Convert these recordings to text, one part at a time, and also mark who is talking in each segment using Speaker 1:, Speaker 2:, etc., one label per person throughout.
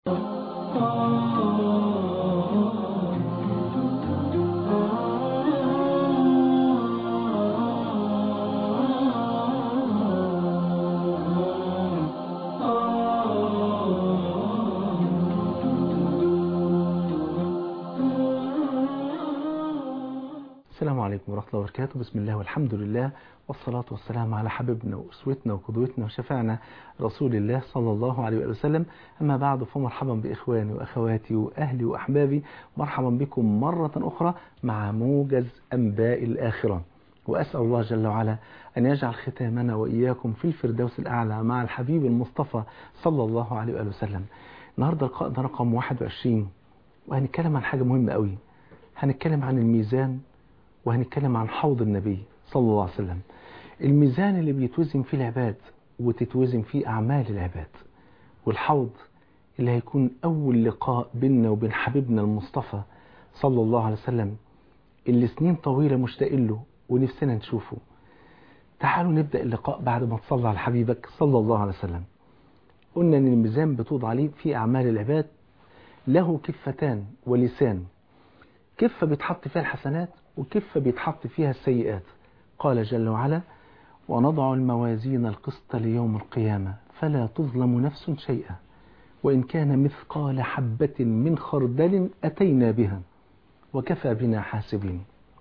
Speaker 1: السلام عليكم ورحمة الله وبركاته بسم الله والحمد لله والصلاة والسلام على حبيبنا وأسوتنا وقدوتنا وشفعنا رسول الله صلى الله عليه وسلم أما بعد فمرحبا بإخواني وأخواتي وأهلي وأحبابي مرحبا بكم مرة أخرى مع موجز أنباء الآخرة وأسأل الله جل وعلا أن يجعل ختامنا وإياكم في الفردوس الأعلى مع الحبيب المصطفى صلى الله عليه وسلم النهاردة لقاءنا رقم 21 وهنتكلم عن حاجة مهمة قوي هنتكلم عن الميزان وهنتكلم عن حوض النبي صلى الله عليه وسلم الميزان اللي بيتوزن فيه العباد وتتوزن فيه أعمال العباد والحوض اللي هيكون أول لقاء بيننا وبين حبيبنا المصطفى صلى الله عليه وسلم اللي سنين طويلة مشتاقين له ونفسنا نشوفه تعالوا نبدأ اللقاء بعد ما تصلى على حبيبك صلى الله عليه وسلم قلنا ان الميزان بتوضع عليه في أعمال العباد له كفتان ولسان كفة بيتحط فيها الحسنات وكفة بيتحط فيها السيئات قال جل وعلا ونضع الموازين القسط ليوم القيامة فلا تظلم نفس شيئا وإن كان مثقال حبة من خردل أتينا بها وكفى بنا حاسبين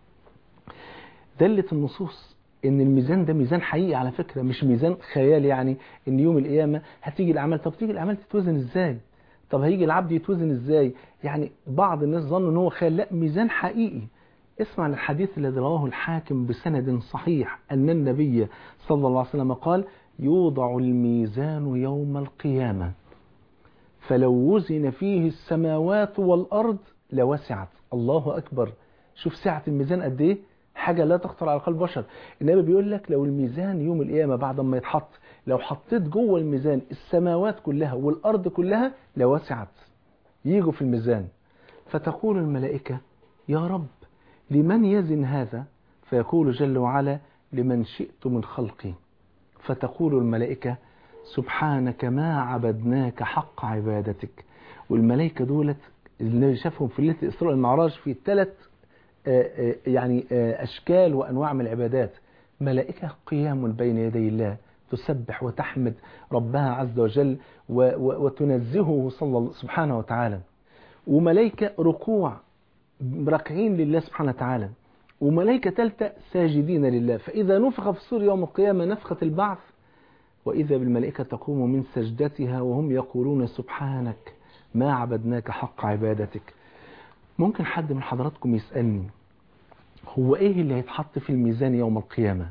Speaker 1: دلت النصوص ان الميزان ده ميزان حقيقي على فكرة مش ميزان خيال يعني ان يوم القيامة هتيجي الاعمال طب تيجي الاعمال تتوزن ازاي طب هيجي العبد يتوزن ازاي يعني بعض الناس ظنوا ان هو خيال لا ميزان حقيقي اسمع الحديث الذي رواه الحاكم بسند صحيح أن النبي صلى الله عليه وسلم قال يوضع الميزان يوم القيامة فلو وزن فيه السماوات والأرض لوسعت الله أكبر شوف سعة الميزان قد إيه حاجة لا تخطر على قلب بشر النبي بيقول لك لو الميزان يوم القيامة بعد ما يتحط لو حطيت جوه الميزان السماوات كلها والأرض كلها لوسعت يجوا في الميزان فتقول الملائكة يا رب لمن يزن هذا فيقول جل وعلا لمن شئت من خلقي فتقول الملائكة سبحانك ما عبدناك حق عبادتك والملائكة دولت اللي شافهم في ليلة الإسراء والمعراج في ثلاث يعني أشكال وأنواع من العبادات ملائكة قيام بين يدي الله تسبح وتحمد ربها عز وجل وتنزهه صلى سبحانه وتعالى وملائكة ركوع راكعين لله سبحانه وتعالى وملائكة ثالثة ساجدين لله فإذا نفخ في الصور يوم القيامة نفخة البعث وإذا بالملائكة تقوم من سجدتها وهم يقولون سبحانك ما عبدناك حق عبادتك ممكن حد من حضراتكم يسألني هو إيه اللي هيتحط في الميزان يوم القيامة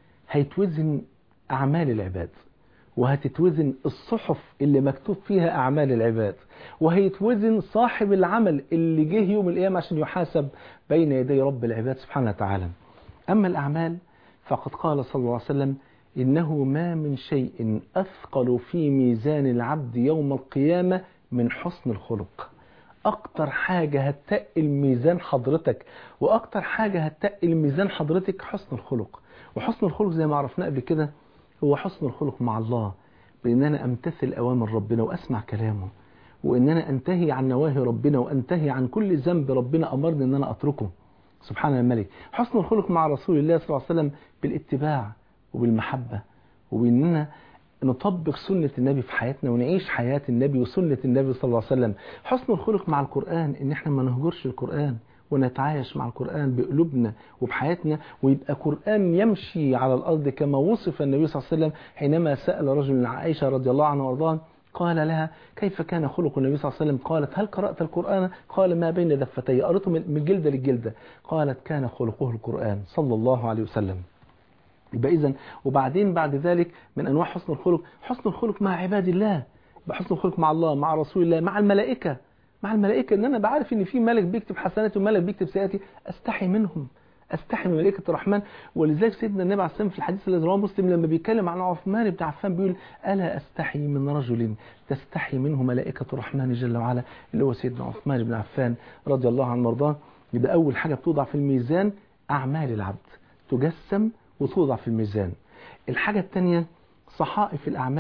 Speaker 1: هيتوزن أعمال العباد وهتتوزن الصحف اللي مكتوب فيها أعمال العباد وهيتوزن صاحب العمل اللي جه يوم القيامة عشان يحاسب بين يدي رب العباد سبحانه وتعالى أما الأعمال فقد قال صلى الله عليه وسلم إنه ما من شيء أثقل في ميزان العبد يوم القيامة من حسن الخلق أكتر حاجة هتقل ميزان حضرتك وأكتر حاجة هتقل ميزان حضرتك حسن الخلق وحسن الخلق زي ما عرفنا قبل كده هو حسن الخلق مع الله بأن أنا أمتثل أوامر ربنا وأسمع كلامه وأن أنا أنتهي عن نواهي ربنا وأنتهي عن كل ذنب ربنا أمرني أن أنا أتركه سبحان الملك حسن الخلق مع رسول الله صلى الله عليه وسلم بالاتباع وبالمحبة وبأننا نطبق سنة النبي في حياتنا ونعيش حياة النبي وسنة النبي صلى الله عليه وسلم حسن الخلق مع القرآن إن احنا ما نهجرش القرآن ونتعايش مع القرآن بقلوبنا وبحياتنا ويبقى قرآن يمشي على الأرض كما وصف النبي صلى الله عليه وسلم حينما سأل رجل عائشة رضي الله عنها وارضاها قال لها كيف كان خلق النبي صلى الله عليه وسلم قالت هل قرأت القرآن قال ما بين دفتي قرأته من جلدة للجلدة قالت كان خلقه القرآن صلى الله عليه وسلم يبقى إذن وبعدين بعد ذلك من أنواع حسن الخلق حسن الخلق مع عباد الله بحسن الخلق مع الله مع رسول الله مع الملائكة مع الملائكة ان انا بعرف ان في ملك بيكتب حسناتي وملك بيكتب سيئاتي استحي منهم استحي من ملائكة الرحمن ولذلك سيدنا النبي عليه الصلاة والسلام في الحديث الذي رواه مسلم لما بيتكلم عن عثمان بن عفان بيقول ألا أستحي من رجل تستحي منه ملائكة الرحمن جل وعلا اللي هو سيدنا عثمان بن عفان رضي الله عنه وارضاه يبقى أول حاجة بتوضع في الميزان أعمال العبد تجسم وتوضع في الميزان الحاجة الثانية صحائف الأعمال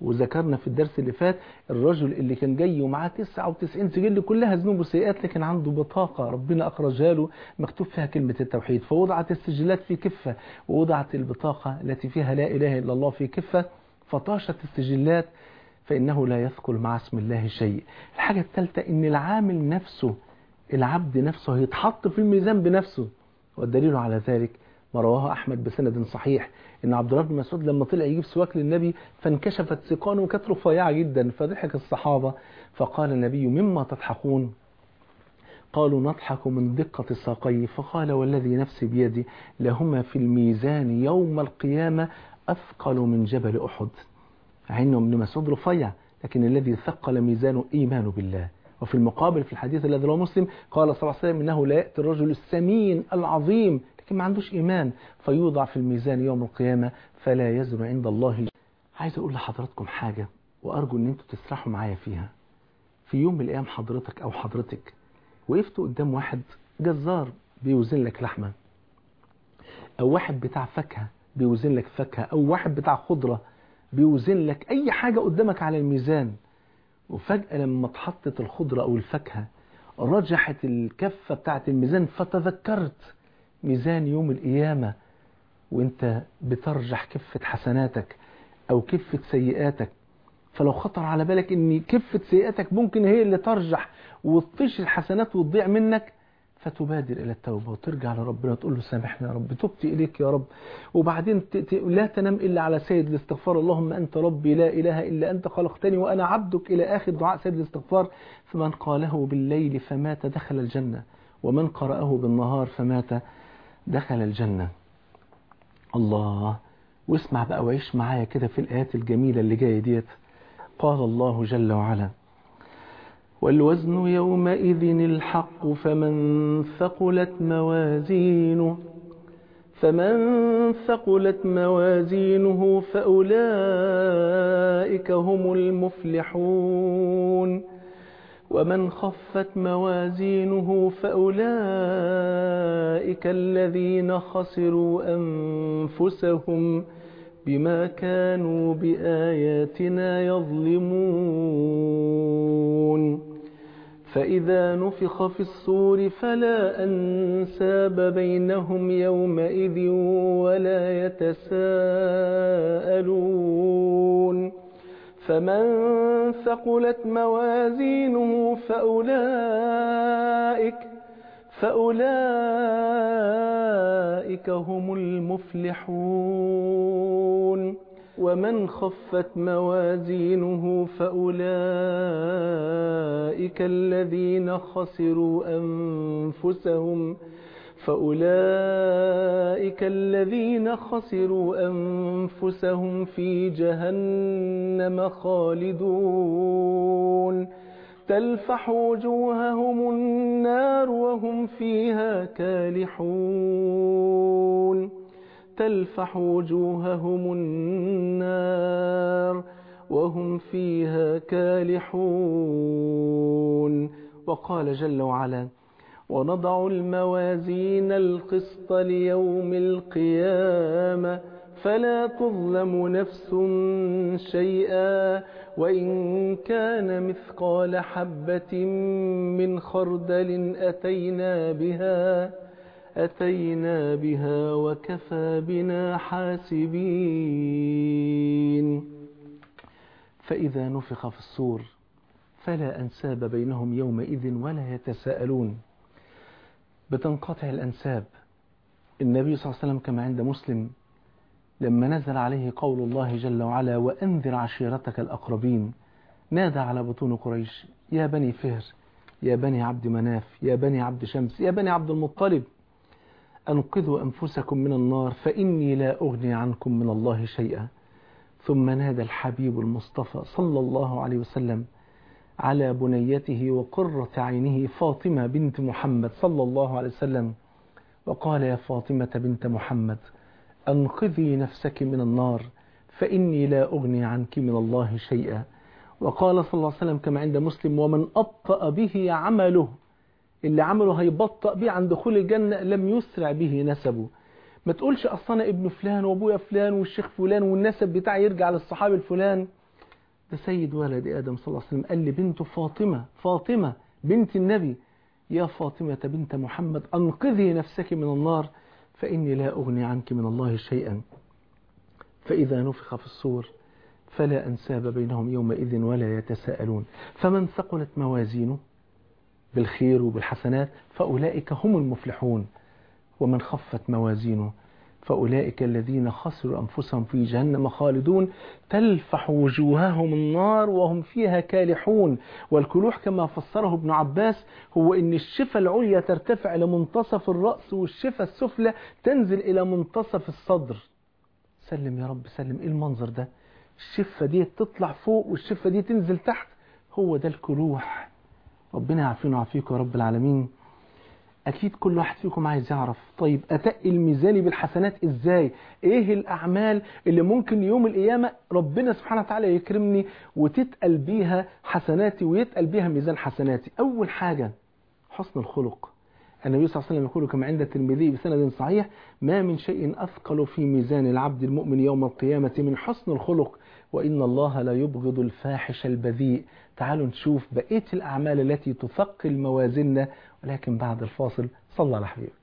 Speaker 1: وذكرنا في الدرس اللي فات الرجل اللي كان جاي ومعاه 99 سجل كلها ذنوب وسيئات لكن عنده بطاقة ربنا أخرجها له مكتوب فيها كلمة التوحيد فوضعت السجلات في كفة ووضعت البطاقة التي فيها لا إله إلا الله في كفة فطاشت السجلات فإنه لا يثقل مع اسم الله شيء الحاجة الثالثة إن العامل نفسه العبد نفسه هيتحط في الميزان بنفسه والدليل على ذلك ما رواه أحمد بسند صحيح إن عبد الله بن مسعود لما طلع يجيب سواك للنبي فانكشفت سيقانه وكانت رفيعة جدا فضحك الصحابة فقال النبي مما تضحكون قالوا نضحك من دقة ساقيه فقال والذي نفسي بيدي لهما في الميزان يوم القيامة أثقل من جبل أحد عين ابن مسعود رفيع لكن الذي ثقل ميزانه إيمان بالله وفي المقابل في الحديث الذي رواه مسلم قال صلى الله عليه وسلم إنه لا يأتي الرجل السمين العظيم لكن ما عندوش إيمان فيوضع في الميزان يوم القيامة فلا يزن عند الله عايز أقول لحضراتكم حاجة وأرجو أن أنتوا تسرحوا معايا فيها في يوم من الأيام حضرتك أو حضرتك وقفت قدام واحد جزار بيوزن لك لحمة أو واحد بتاع فاكهة بيوزن لك فاكهة أو واحد بتاع خضرة بيوزن لك أي حاجة قدامك على الميزان وفجأة لما اتحطت الخضرة أو الفاكهة رجحت الكفة بتاعت الميزان فتذكرت ميزان يوم القيامة وانت بترجح كفة حسناتك أو كفة سيئاتك فلو خطر على بالك ان كفة سيئاتك ممكن هي اللي ترجح وتطيش الحسنات وتضيع منك فتبادر إلى التوبة وترجع لربنا وتقول له سامحنا يا رب تبت إليك يا رب وبعدين ت... ت... لا تنام إلا على سيد الاستغفار اللهم أنت ربي لا إله إلا أنت خلقتني وأنا عبدك إلى آخر دعاء سيد الاستغفار فمن قاله بالليل فمات دخل الجنة ومن قرأه بالنهار فمات دخل الجنة الله واسمع بقى وعيش معايا كده في الآيات الجميلة اللي جاية ديت قال الله جل وعلا والوزن يومئذ الحق فمن ثقلت موازينه فمن ثقلت موازينه فأولئك هم المفلحون ومن خفت موازينه فأولئك الذين خسروا أنفسهم بما كانوا بآياتنا يظلمون فإذا نفخ في الصور فلا أنساب بينهم يومئذ ولا يتساءلون فمن ثقلت موازينه فأولئك فأولئك هم المفلحون ومن خفت موازينه فأولئك الذين خسروا أنفسهم فأولئك الذين خسروا أنفسهم في جهنم خالدون تلفح وجوههم النار وهم فيها كالحون تلفح وجوههم النار وهم فيها كالحون وقال جل وعلا ونضع الموازين القسط ليوم القيامة فلا تظلم نفس شيئا وإن كان مثقال حبة من خردل أتينا بها أتينا بها وكفى بنا حاسبين فإذا نفخ في الصور فلا أنساب بينهم يومئذ ولا يتساءلون بتنقطع الأنساب النبي صلى الله عليه وسلم كما عند مسلم لما نزل عليه قول الله جل وعلا وأنذر عشيرتك الأقربين نادى على بطون قريش يا بني فهر يا بني عبد مناف يا بني عبد شمس يا بني عبد المطلب أنقذوا أنفسكم من النار فإني لا أغني عنكم من الله شيئا ثم نادى الحبيب المصطفى صلى الله عليه وسلم على بنيته وقرة عينه فاطمة بنت محمد صلى الله عليه وسلم وقال يا فاطمة بنت محمد أنقذي نفسك من النار فإني لا أغني عنك من الله شيئا وقال صلى الله عليه وسلم كما عند مسلم ومن أبطأ به عمله اللي عمله هيبطأ به عن دخول الجنة لم يسرع به نسبه ما تقولش أصلا ابن فلان وابويا فلان والشيخ فلان والنسب بتاعي يرجع للصحابي الفلان ده سيد ولد آدم صلى الله عليه وسلم قال لبنته فاطمة فاطمة بنت النبي يا فاطمة بنت محمد أنقذي نفسك من النار فإني لا أغني عنك من الله شيئا فإذا نفخ في الصور فلا أنساب بينهم يومئذ ولا يتساءلون فمن ثقلت موازينه بالخير وبالحسنات فأولئك هم المفلحون ومن خفت موازينه فأولئك الذين خسروا أنفسهم في جهنم خالدون تلفح وجوههم النار وهم فيها كالحون والكلوح كما فسره ابن عباس هو أن الشفة العليا ترتفع إلى منتصف الرأس والشفة السفلى تنزل إلى منتصف الصدر سلم يا رب سلم إيه المنظر ده الشفة دي تطلع فوق والشفة دي تنزل تحت هو ده الكلوح ربنا يعافينا ويعافيكم يا رب العالمين أكيد كل واحد فيكم عايز يعرف طيب أتقل ميزاني بالحسنات إزاي إيه الأعمال اللي ممكن يوم القيامة ربنا سبحانه وتعالى يكرمني وتتقل بيها حسناتي ويتقل بيها ميزان حسناتي أول حاجة حسن الخلق النبي صلى الله عليه وسلم يقول كما عند الترمذي بسند صحيح ما من شيء أثقل في ميزان العبد المؤمن يوم القيامة من حسن الخلق وإن الله لا يبغض الفاحش البذيء تعالوا نشوف بقية الأعمال التي تثقل موازيننا ولكن بعد الفاصل صلى على حبيبك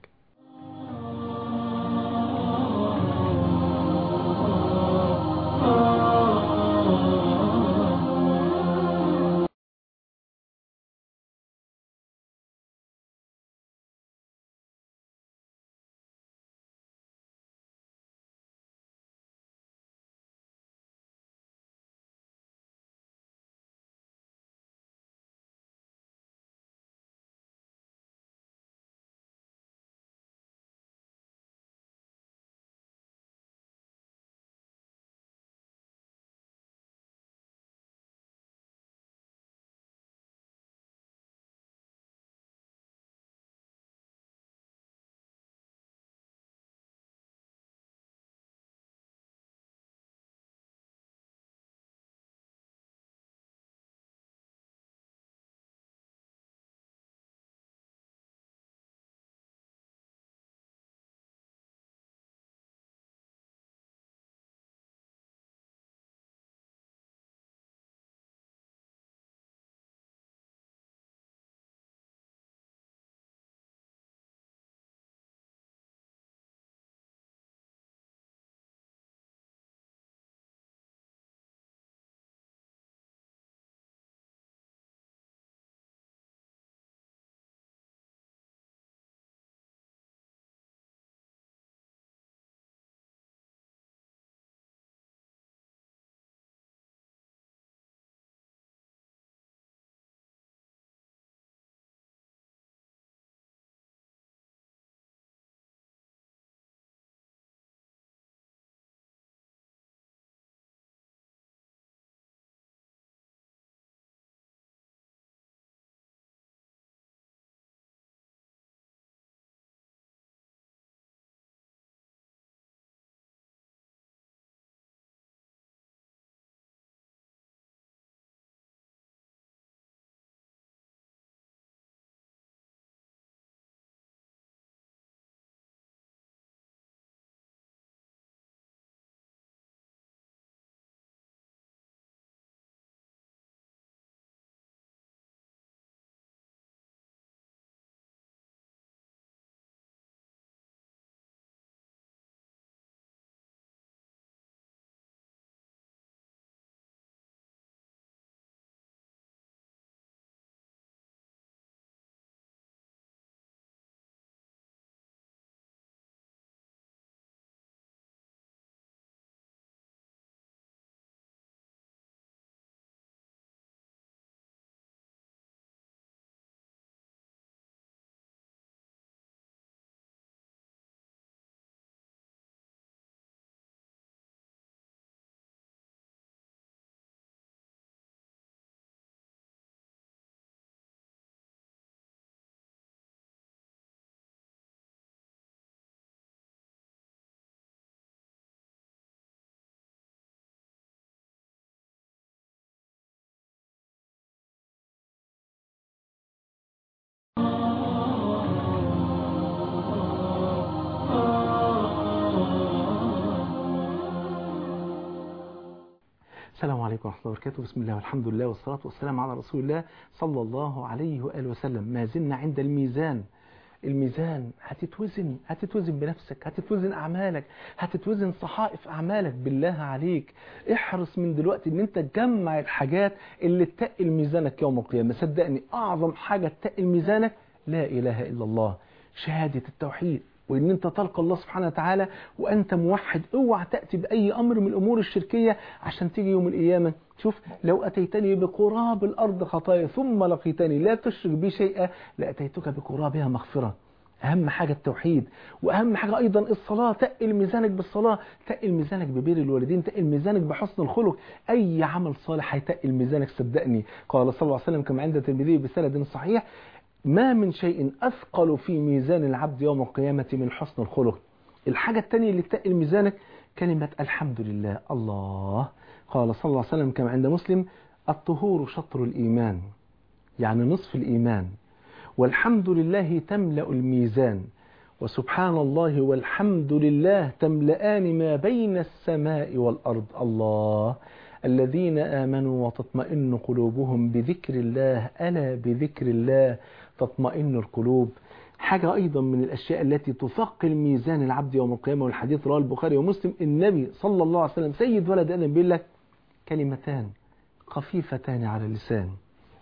Speaker 1: السلام عليكم ورحمة الله وبركاته بسم الله والحمد لله والصلاة والسلام على رسول الله صلى الله عليه وآله وسلم ما زلنا عند الميزان الميزان هتتوزن هتتوزن بنفسك هتتوزن أعمالك هتتوزن صحائف أعمالك بالله عليك احرص من دلوقتي ان انت تجمع الحاجات اللي تقل ميزانك يوم القيامة صدقني أعظم حاجة تقل ميزانك لا إله إلا الله شهادة التوحيد وان انت تلقى الله سبحانه وتعالى وانت موحد اوعى تأتي بأي أمر من الأمور الشركية عشان تيجي يوم القيامة شوف لو أتيتني بقراب الأرض خطايا ثم لقيتني لا تشرك بي شيئا لأتيتك بقرابها مغفرة أهم حاجة التوحيد وأهم حاجة أيضا الصلاة تقل ميزانك بالصلاة تقل ميزانك ببير الوالدين تقل ميزانك بحسن الخلق أي عمل صالح هيتقل ميزانك صدقني قال صلى الله عليه وسلم كما عند الترمذي بسند صحيح ما من شيء أثقل في ميزان العبد يوم القيامة من حسن الخلق الحاجة الثانية اللي تقل ميزانك كلمة الحمد لله الله قال صلى الله عليه وسلم كما عند مسلم الطهور شطر الإيمان يعني نصف الإيمان والحمد لله تملأ الميزان وسبحان الله والحمد لله تملأان ما بين السماء والأرض الله الذين آمنوا وتطمئن قلوبهم بذكر الله ألا بذكر الله تطمئن القلوب حاجة أيضا من الأشياء التي تثقل ميزان العبد يوم القيامة والحديث رواه البخاري ومسلم النبي صلى الله عليه وسلم سيد ولد آدم بيقول لك كلمتان خفيفتان على اللسان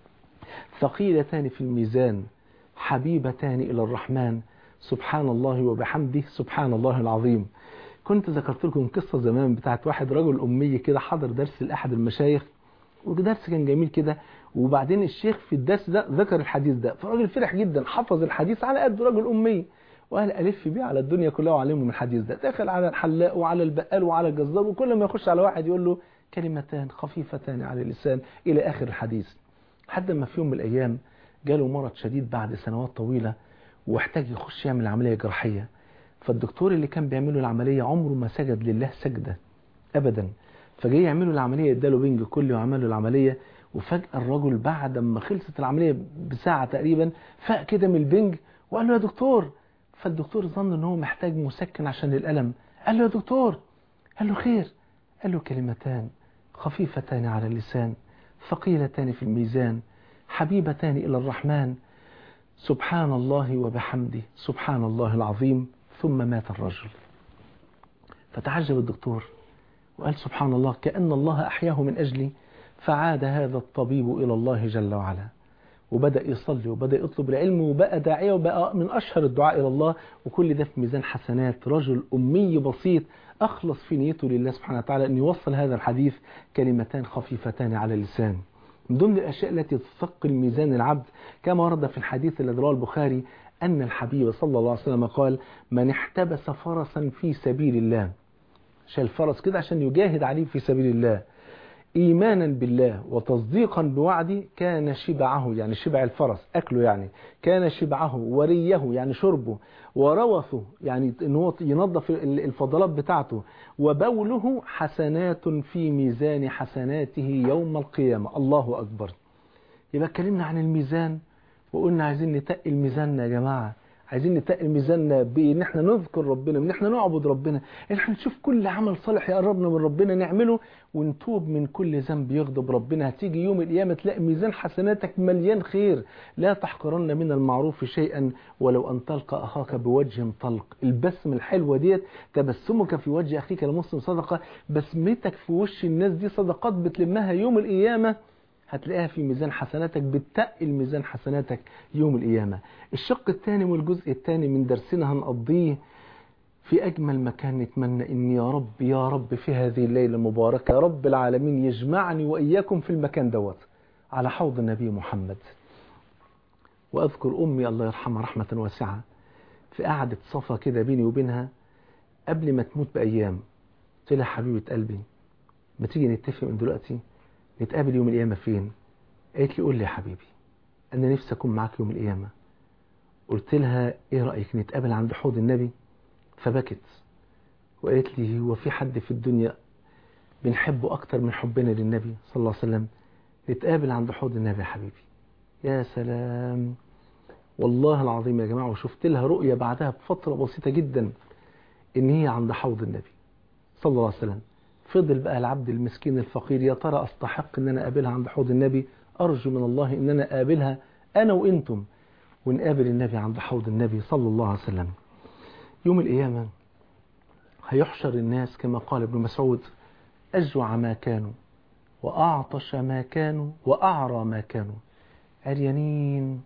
Speaker 1: ثقيلتان في الميزان حبيبتان إلى الرحمن سبحان الله وبحمده سبحان الله العظيم كنت ذكرت لكم قصة زمان بتاعت واحد رجل أمي كده حضر درس لأحد المشايخ ودرس كان جميل كده وبعدين الشيخ في الدرس ده ذكر الحديث ده فالراجل فرح جدا حفظ الحديث على قد رجل أمي وقال ألف بيه على الدنيا كلها وعلمهم الحديث ده دخل على الحلاق وعلى البقال وعلى الجزار وكل ما يخش على واحد يقول له كلمتان خفيفتان على اللسان إلى آخر الحديث حتى ما في يوم من الأيام جاله مرض شديد بعد سنوات طويلة واحتاج يخش يعمل عملية جراحية فالدكتور اللي كان بيعمله العملية عمره ما سجد لله سجدة أبدا فجاي يعمله العملية اداله بنج كل وعمل له العملية وفجأة الرجل بعد ما خلصت العملية بساعة تقريبا فاق كده من البنج وقال له يا دكتور فالدكتور ظن ان هو محتاج مسكن عشان الألم قال له يا دكتور قال له خير قال له كلمتان خفيفتان على اللسان ثقيلتان في الميزان حبيبتان إلى الرحمن سبحان الله وبحمده سبحان الله العظيم ثم مات الرجل فتعجب الدكتور وقال سبحان الله كأن الله أحياه من أجلي فعاد هذا الطبيب إلى الله جل وعلا وبدأ يصلي وبدأ يطلب العلم وبقى داعية وبقى من أشهر الدعاء إلى الله وكل ده في ميزان حسنات رجل أمي بسيط أخلص في نيته لله سبحانه وتعالى أن يوصل هذا الحديث كلمتان خفيفتان على اللسان من ضمن الأشياء التي تثقل ميزان العبد كما ورد في الحديث الذي رواه البخاري أن الحبيب صلى الله عليه وسلم قال من احتبس فرسا في سبيل الله شال فرس كده عشان يجاهد عليه في سبيل الله إيمانا بالله وتصديقا بوعدي كان شبعه يعني شبع الفرس أكله يعني كان شبعه وريه يعني شربه وروثه يعني ان هو ينظف الفضلات بتاعته وبوله حسنات في ميزان حسناته يوم القيامة الله أكبر يبقى اتكلمنا عن الميزان وقلنا عايزين نتقل ميزاننا يا جماعة عايزين نتقل ميزاننا بان احنا نذكر ربنا ان احنا نعبد ربنا ان احنا نشوف كل عمل صالح يقربنا من ربنا نعمله ونتوب من كل ذنب يغضب ربنا هتيجي يوم القيامه تلاقي ميزان حسناتك مليان خير لا تحقرن من المعروف شيئا ولو ان تلقى اخاك بوجه طلق البسم الحلوه ديت تبسمك في وجه اخيك المسلم صدقه بسمتك في وش الناس دي صدقات بتلمها يوم القيامه هتلاقيها في ميزان حسناتك بتقل ميزان حسناتك يوم القيامة الشق الثاني والجزء الثاني من درسنا هنقضيه في أجمل مكان نتمنى إن يا رب يا رب في هذه الليلة المباركة يا رب العالمين يجمعني وإياكم في المكان دوت على حوض النبي محمد وأذكر أمي الله يرحمها رحمة واسعة في قعدة صفا كده بيني وبينها قبل ما تموت بأيام قلت لها حبيبة قلبي ما تيجي نتفق من دلوقتي نتقابل يوم القيامة فين قالت لي قول لي يا حبيبي أنا نفسي أكون معاك يوم القيامة قلت لها إيه رأيك نتقابل عند حوض النبي فبكت وقالت لي هو في حد في الدنيا بنحبه أكتر من حبنا للنبي صلى الله عليه وسلم نتقابل عند حوض النبي يا حبيبي يا سلام والله العظيم يا جماعة وشفت لها رؤية بعدها بفترة بسيطة جدا إن هي عند حوض النبي صلى الله عليه وسلم فضل بقى العبد المسكين الفقير يا ترى أستحق أن أنا أقابلها عند حوض النبي أرجو من الله أن أنا أقابلها أنا وإنتم ونقابل النبي عند حوض النبي صلى الله عليه وسلم يوم القيامة هيحشر الناس كما قال ابن مسعود أجوع ما كانوا وأعطش ما كانوا وأعرى ما كانوا عريانين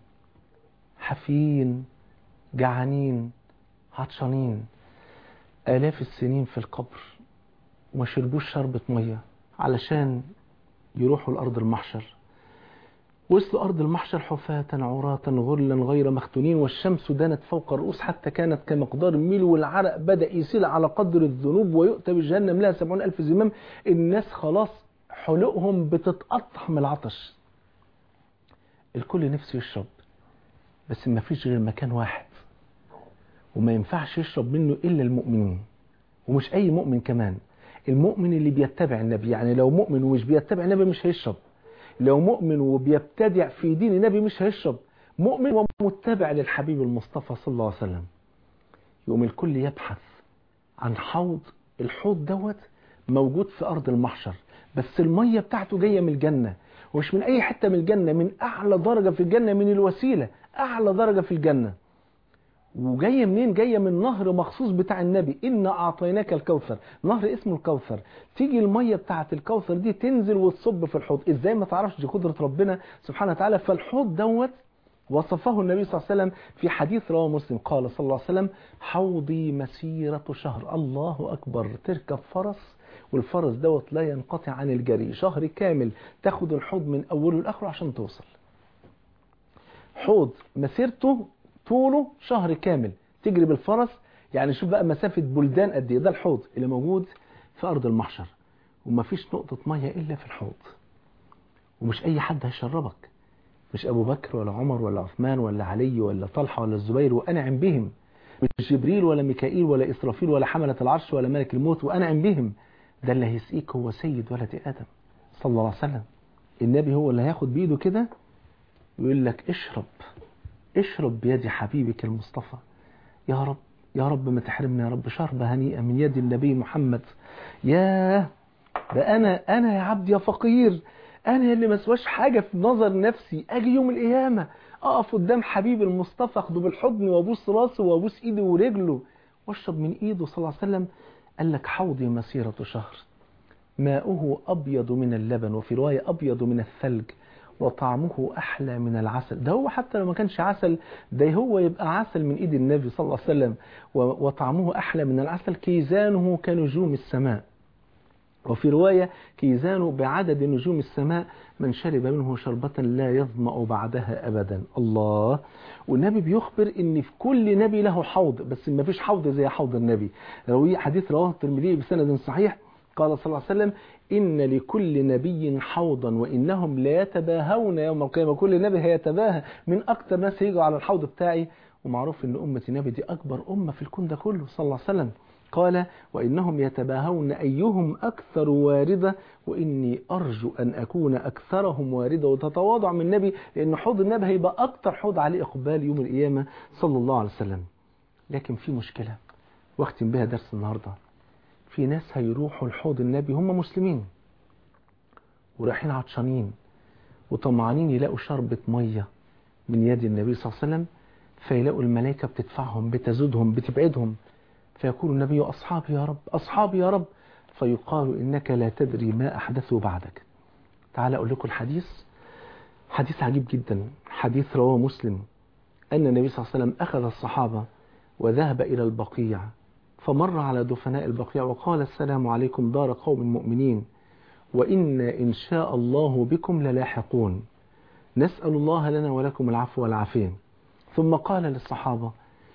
Speaker 1: حفين جعانين عطشانين آلاف السنين في القبر وما شربوش شربة مية علشان يروحوا لأرض المحشر وصلوا أرض المحشر حفاة عراة غرلا غير مختونين والشمس دانت فوق الرؤوس حتى كانت كمقدار الميل والعرق بدأ يسيل على قدر الذنوب ويؤتى بجهنم لها سبعون ألف زمام الناس خلاص حلقهم بتتقطع من العطش الكل نفسه يشرب بس ما فيش غير مكان واحد وما ينفعش يشرب منه إلا المؤمنين ومش أي مؤمن كمان المؤمن اللي بيتبع النبي يعني لو مؤمن ومش بيتبع النبي مش هيشرب لو مؤمن وبيبتدع في دين النبي مش هيشرب مؤمن ومتبع للحبيب المصطفى صلى الله عليه وسلم يقوم الكل يبحث عن حوض الحوض دوت موجود في أرض المحشر بس المية بتاعته جاية من الجنة ومش من أي حتة من الجنة من أعلى درجة في الجنة من الوسيلة أعلى درجة في الجنة وجاية منين جاية من نهر مخصوص بتاع النبي إن أعطيناك الكوثر نهر اسمه الكوثر تيجي المية بتاعة الكوثر دي تنزل وتصب في الحوض إزاي ما تعرفش دي قدرة ربنا سبحانه وتعالى فالحوض دوت وصفه النبي صلى الله عليه وسلم في حديث رواه مسلم قال صلى الله عليه وسلم حوضي مسيرة شهر الله أكبر تركب فرس والفرس دوت لا ينقطع عن الجري شهر كامل تاخد الحوض من أوله لآخره عشان توصل حوض مسيرته طوله شهر كامل تجري بالفرس يعني شوف بقى مسافة بلدان قد ايه ده الحوض اللي موجود في أرض المحشر ومفيش نقطة مية إلا في الحوض ومش أي حد هيشربك مش أبو بكر ولا عمر ولا عثمان ولا علي ولا طلحة ولا الزبير وأنعم بهم مش جبريل ولا ميكائيل ولا إسرافيل ولا حملة العرش ولا ملك الموت وأنعم بهم ده اللي هيسقيك هو سيد ولد آدم صلى الله عليه وسلم النبي هو اللي هياخد بإيده كده ويقول لك اشرب اشرب بيد حبيبك المصطفى يا رب يا رب ما تحرمنا يا رب شربة هنيئة من يد النبي محمد ياه ده أنا أنا يا عبد يا فقير أنا اللي ما اسواش حاجة في نظر نفسي أجي يوم القيامة أقف قدام حبيب المصطفى أخده بالحضن وأبوس راسه وأبوس إيده ورجله واشرب من إيده صلى الله عليه وسلم قال لك حوضي مسيرة شهر ماؤه أبيض من اللبن وفي رواية أبيض من الثلج وطعمه أحلى من العسل ده هو حتى لو ما كانش عسل ده هو يبقى عسل من إيد النبي صلى الله عليه وسلم وطعمه أحلى من العسل كيزانه كنجوم السماء وفي رواية كيزانه بعدد نجوم السماء من شرب منه شربة لا يظمأ بعدها أبدا الله والنبي بيخبر ان في كل نبي له حوض بس ما فيش حوض زي حوض النبي روي حديث رواه الترمذي بسند صحيح قال صلى الله عليه وسلم إن لكل نبي حوضا وإنهم ليتباهون يوم القيامة كل نبي هيتباهى من أكتر ناس هيجوا على الحوض بتاعي ومعروف أن أمة النبي دي أكبر أمة في الكون ده كله صلى الله عليه وسلم قال وإنهم يتباهون أيهم أكثر واردة وإني أرجو أن أكون أكثرهم واردة وتتواضع من النبي لأن حوض النبي هيبقى أكثر حوض عليه إقبال يوم القيامة صلى الله عليه وسلم لكن في مشكلة واختم بها درس النهاردة في ناس هيروحوا لحوض النبي هم مسلمين ورايحين عطشانين وطمعانين يلاقوا شربة مية من يد النبي صلى الله عليه وسلم فيلاقوا الملائكة بتدفعهم بتزودهم بتبعدهم فيقول النبي أصحابي يا رب أصحابي يا رب فيقال إنك لا تدري ما أحدثوا بعدك تعال أقول لكم الحديث حديث عجيب جدا حديث رواه مسلم أن النبي صلى الله عليه وسلم أخذ الصحابة وذهب إلى البقيع فمر على دفناء البقيع وقال السلام عليكم دار قوم مؤمنين وإنا إن شاء الله بكم للاحقون نسأل الله لنا ولكم العفو والعافية ثم قال للصحابة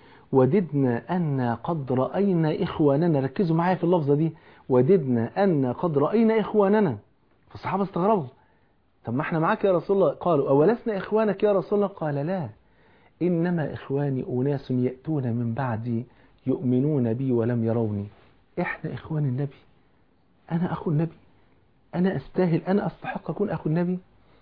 Speaker 1: وددنا أن قد رأينا إخواننا ركزوا معايا في اللفظة دي وددنا أن قد رأينا إخواننا فالصحابة استغربوا طب ما احنا معاك يا رسول الله قالوا أولسنا إخوانك يا رسول الله قال لا إنما إخواني أناس يأتون من بعدي يؤمنون بي ولم يروني احنا إخوان النبي أنا أخو النبي أنا أستاهل أنا أستحق أكون أخو النبي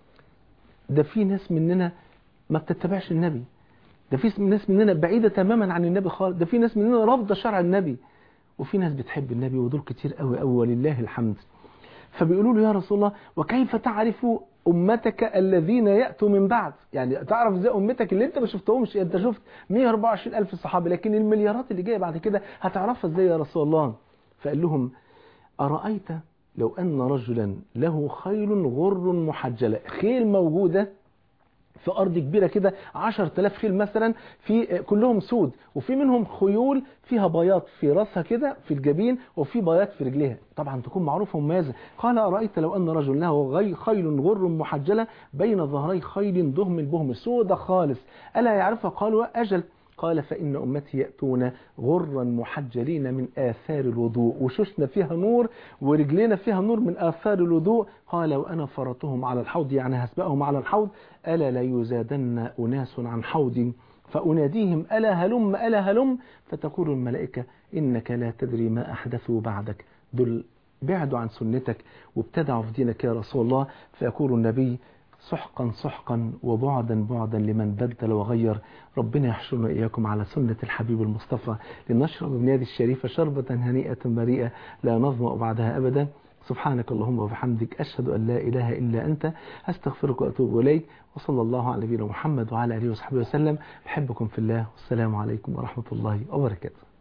Speaker 1: ده في ناس مننا ما بتتبعش النبي ده في ناس مننا بعيدة تماما عن النبي خالص ده في ناس مننا رافضة شرع النبي وفي ناس بتحب النبي ودول كتير قوي قوي ولله الحمد فبيقولوا له يا رسول الله وكيف تعرف أمتك الذين يأتوا من بعد يعني تعرف ازاي أمتك اللي انت ما شفتهمش انت شفت 124 ألف صحابي لكن المليارات اللي جاية بعد كده هتعرفها ازاي يا رسول الله فقال لهم أرأيت لو أن رجلا له خيل غر محجلة خيل موجودة في أرض كبيرة كده 10000 خيل مثلا في كلهم سود وفي منهم خيول فيها بياض في راسها كده في الجبين وفي بياض في رجليها طبعا تكون معروفة مميزة قال أرأيت لو أن رجل له غي خيل غر محجلة بين ظهري خيل دهم البهم سودة خالص ألا يعرفها قالوا أجل قال فإن أمتي يأتون غرا محجلين من آثار الوضوء وشوشنا فيها نور ورجلينا فيها نور من آثار الوضوء قال وأنا فرطهم على الحوض يعني هسبقهم على الحوض ألا لا يزادن أناس عن حوض فأناديهم ألا هلم ألا هلم فتقول الملائكة إنك لا تدري ما أحدثوا بعدك دول بعدوا عن سنتك وابتدعوا في دينك يا رسول الله فيقول النبي سحقا سحقا وبعدا بعدا لمن بدل وغير ربنا يحشرنا إياكم على سنة الحبيب المصطفى لنشرب من يد الشريفة شربة هنيئة مريئة لا نظمأ بعدها أبدا سبحانك اللهم وبحمدك أشهد أن لا إله إلا أنت أستغفرك وأتوب إليك وصلى الله على نبينا محمد وعلى آله وصحبه وسلم بحبكم في الله والسلام عليكم ورحمة الله وبركاته